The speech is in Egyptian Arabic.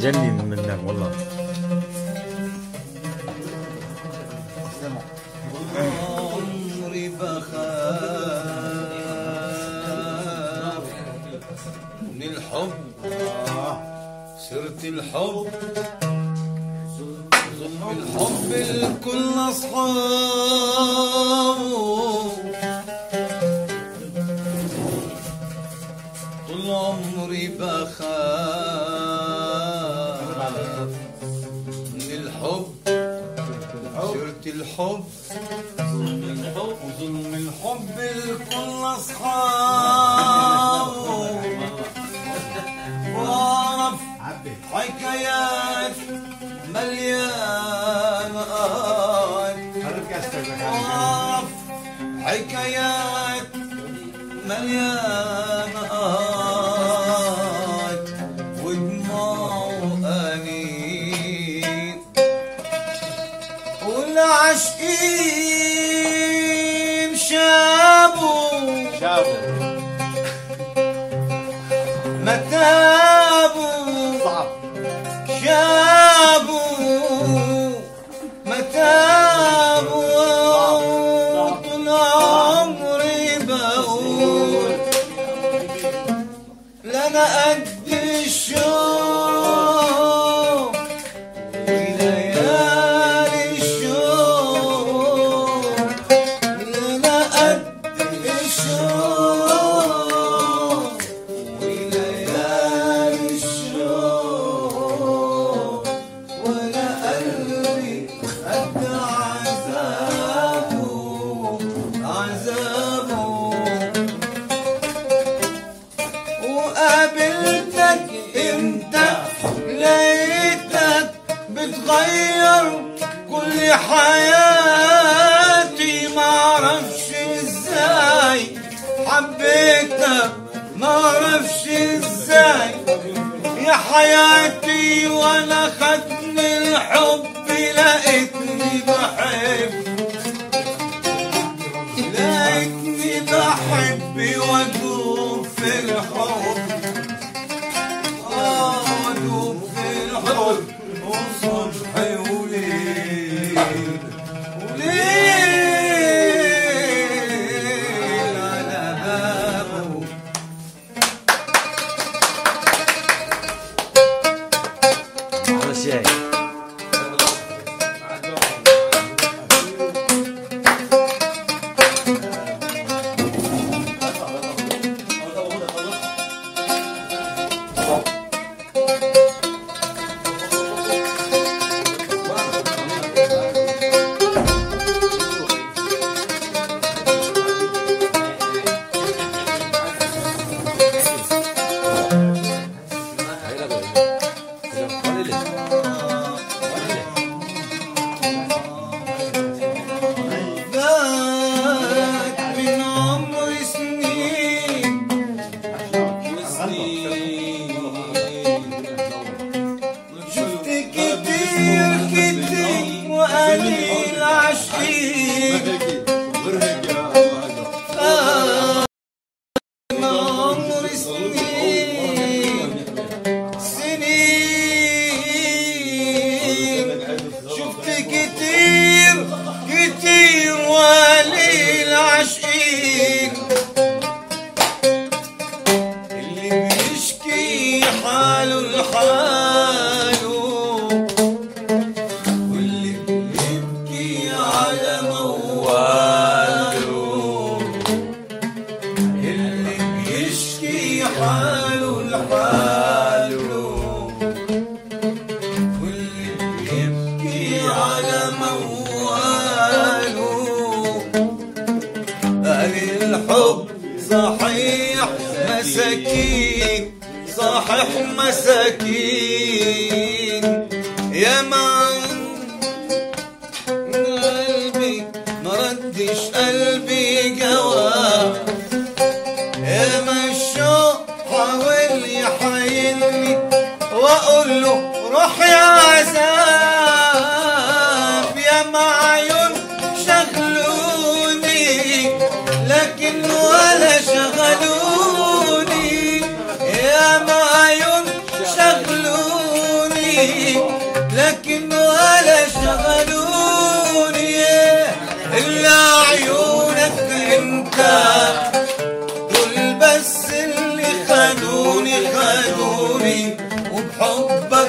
جنن منك والله عمري بخاف من الحب صرت الحب الحب الكل اصحابه طول عمري بخاف من الحب صرت الحب وظلم الحب الكل اصحابه واعرف حكايات مليانة واعرف حكايات مليانة ودموع أنين والعاشقين شابوا شابوا متابوا صعب شابوا متابوا طول عمري بقول لنا قد الشوق وليالي الشوق لنا قد الشوق وليالي الشوق ولا قلبي قد عذابه عذابه وقابلتك انت لقيتك بتغير كل حياتي معرفش ازاي حبيتك معرفش ازاي يا حياتي وانا خدني الحب لقيتني بحب لقيتني بحب وادوب في الحب آه وادوب في الحب وصبح وليل وليل على بابه على شيء فات من عمر سنين وسنين شفت كتير كتير وقليل عشقين فات من عمر سنين سنين شفت كتير كتير وقليل عاشقين اللي بيشكي حاله لحاله واللي بيبكي على مواله اللي بيشكي حاله لحاله واللي بيبكي على مواله قال الحب صحيح مساكين صحيح مساكين يا من قلبي ما ردش قلبي جواب يا ما الشوق حاول يحايلني واقول له روح يا عذاب يا معيون شغلوني لكن ولا شغلوني يا معيون شغلوني انت دول بس اللي خدوني خدوني وبحبك